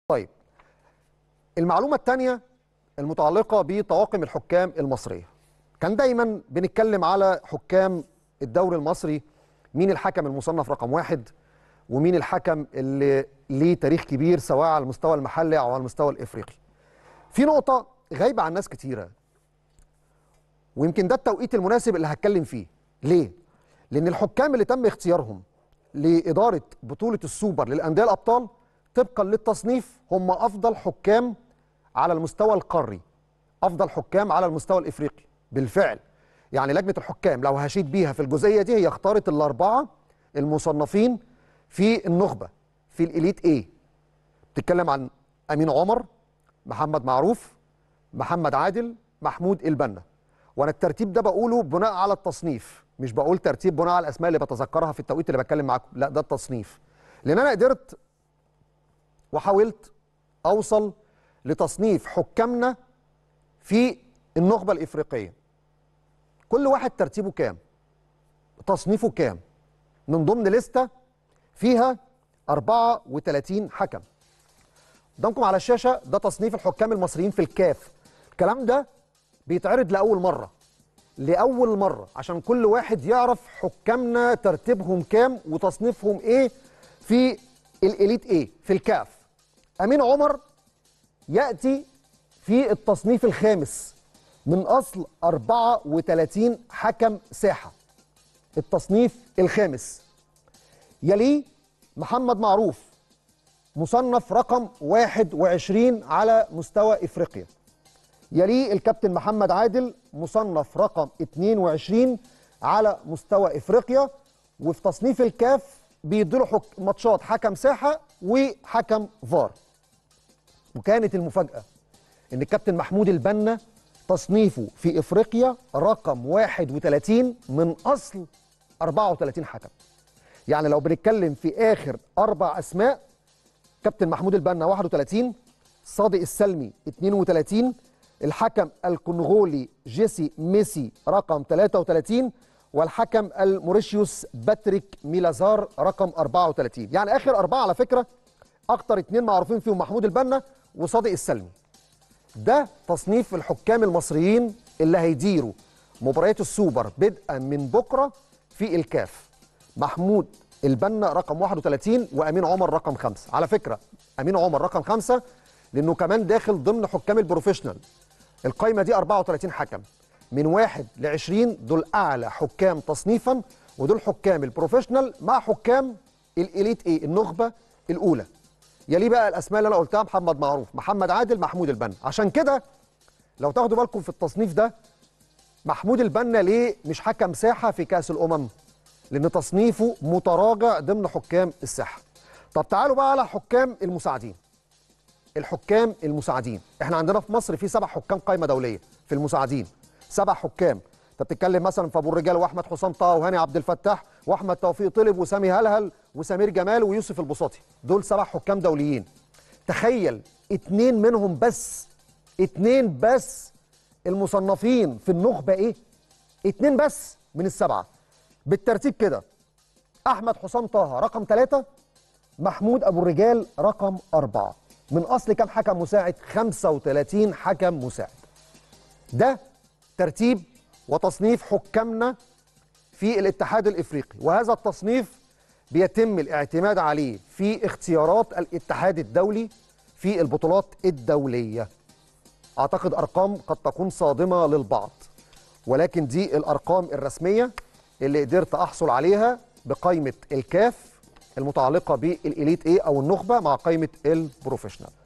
طيب المعلومة الثانية المتعلقة بطواقم الحكام المصرية كان دايما بنتكلم على حكام الدوري المصري مين الحكم المصنف رقم واحد ومين الحكم اللي ليه تاريخ كبير سواء على المستوى المحلي أو على المستوى الإفريقي في نقطة غايبة عن ناس كتيرة ويمكن ده التوقيت المناسب اللي هتكلم فيه ليه؟ لأن الحكام اللي تم اختيارهم لإدارة بطولة السوبر للأندية الأبطال طبقا للتصنيف هم أفضل حكام على المستوى القاري أفضل حكام على المستوى الإفريقي بالفعل يعني لجنة الحكام لو هشيد بيها في الجزئية دي هي اختارت الأربعة المصنفين في النخبة في الإليت A بتتكلم عن أمين عمر محمد معروف محمد عادل محمود البنا وانا الترتيب ده بقوله بناء على التصنيف مش بقول ترتيب بناء على الاسماء اللي بتذكرها في التوقيت اللي بتكلم معاكم لا ده التصنيف لان انا قدرت وحاولت اوصل لتصنيف حكامنا في النخبه الافريقيه كل واحد ترتيبه كام تصنيفه كام من ضمن لسته فيها 34 حكم قدامكم على الشاشه ده تصنيف الحكام المصريين في الكاف الكلام ده بيتعرض لاول مره لاول مره عشان كل واحد يعرف حكامنا ترتيبهم كام وتصنيفهم ايه في الاليت ايه في الكاف امين عمر ياتي في التصنيف الخامس من اصل 34 حكم ساحه التصنيف الخامس يليه محمد معروف مصنف رقم 21 على مستوى افريقيا يليه الكابتن محمد عادل مصنف رقم 22 على مستوى افريقيا وفي تصنيف الكاف بيديله حك... ماتشات حكم ساحه وحكم فار وكانت المفاجاه ان الكابتن محمود البنا تصنيفه في افريقيا رقم 31 من اصل 34 حكم يعني لو بنتكلم في اخر اربع اسماء كابتن محمود البنا 31 صادق السلمي 32 الحكم الكونغولي جيسي ميسي رقم 33 والحكم الموريشيوس باتريك ميلازار رقم 34 يعني اخر اربعه على فكره اكتر اتنين معروفين فيهم محمود البنا وصادق السلمي ده تصنيف الحكام المصريين اللي هيديروا مباريات السوبر بدءا من بكره في الكاف محمود البنا رقم 31 وامين عمر رقم 5 على فكره امين عمر رقم 5 لانه كمان داخل ضمن حكام البروفيشنال القايمه دي 34 حكم من واحد ل 20 دول اعلى حكام تصنيفا ودول حكام البروفيشنال مع حكام الاليت ايه النخبه الاولى يليه بقى الاسماء اللي انا قلتها محمد معروف محمد عادل محمود البنا عشان كده لو تاخدوا بالكم في التصنيف ده محمود البنا ليه مش حكم ساحه في كاس الامم لان تصنيفه متراجع ضمن حكام الساحه طب تعالوا بقى على حكام المساعدين الحكام المساعدين احنا عندنا في مصر في سبع حكام قائمه دوليه في المساعدين سبع حكام انت بتتكلم مثلا في ابو الرجال واحمد حسام طه وهاني عبد الفتاح واحمد توفيق طلب وسامي هلهل وسمير جمال ويوسف البساطي دول سبع حكام دوليين تخيل اتنين منهم بس اتنين بس المصنفين في النخبه ايه اتنين بس من السبعه بالترتيب كده احمد حسام طه رقم ثلاثة محمود ابو الرجال رقم أربعة من اصل كام حكم مساعد 35 حكم مساعد ده ترتيب وتصنيف حكامنا في الاتحاد الافريقي وهذا التصنيف بيتم الاعتماد عليه في اختيارات الاتحاد الدولي في البطولات الدوليه اعتقد ارقام قد تكون صادمه للبعض ولكن دي الارقام الرسميه اللي قدرت احصل عليها بقائمه الكاف المتعلقه بالاليت ايه او النخبه مع قائمه البروفيشنال